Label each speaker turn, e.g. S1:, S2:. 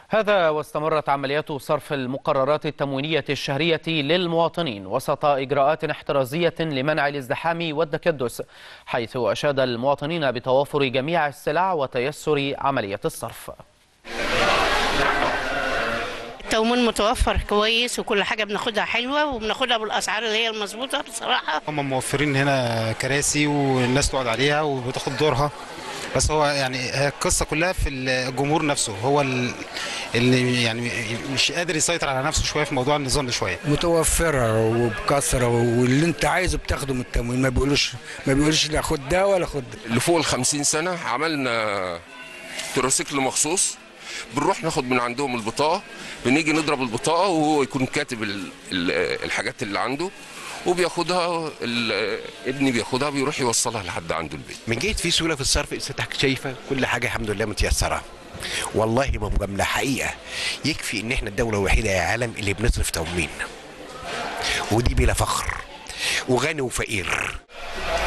S1: هذا واستمرت عمليات صرف المقررات التموينية الشهرية للمواطنين وسط إجراءات احترازية لمنع الازدحام والتكدس حيث أشاد المواطنين بتوافر جميع السلع وتيسر عملية الصرف
S2: التموين متوفر كويس وكل حاجة بناخدها حلوة وبناخدها بالأسعار اللي هي المظبوطة بصراحة
S3: هم موفرين هنا كراسي والناس تقعد عليها وبتاخد دورها بس هو يعني هي القصه كلها في الجمهور نفسه هو ال- اللي يعني مش قادر يسيطر على نفسه شويه في موضوع النظام ده شويه
S4: متوفرة وبكثرة واللي انت عايزه بتاخده من التموين ما بيقولوش ما بيقولوش لا خد ده ولا خد ده
S5: اللي فوق ال 50 سنه عملنا تروسيكل مخصوص بنروح ناخد من عندهم البطاقه بنيجي نضرب البطاقه وهو يكون كاتب ال- ال- الحاجات اللي عنده وبياخدها ال- ابني بياخدها بيروح يوصلها لحد عنده البيت
S6: من جهه في سهوله في الصرف استك شايفه كل حاجه الحمد لله متيسره والله ما مجامله حقيقه يكفي ان احنا الدوله الوحيده يا عالم اللي بنصرف تموين ودي بلا فخر وغني وفقير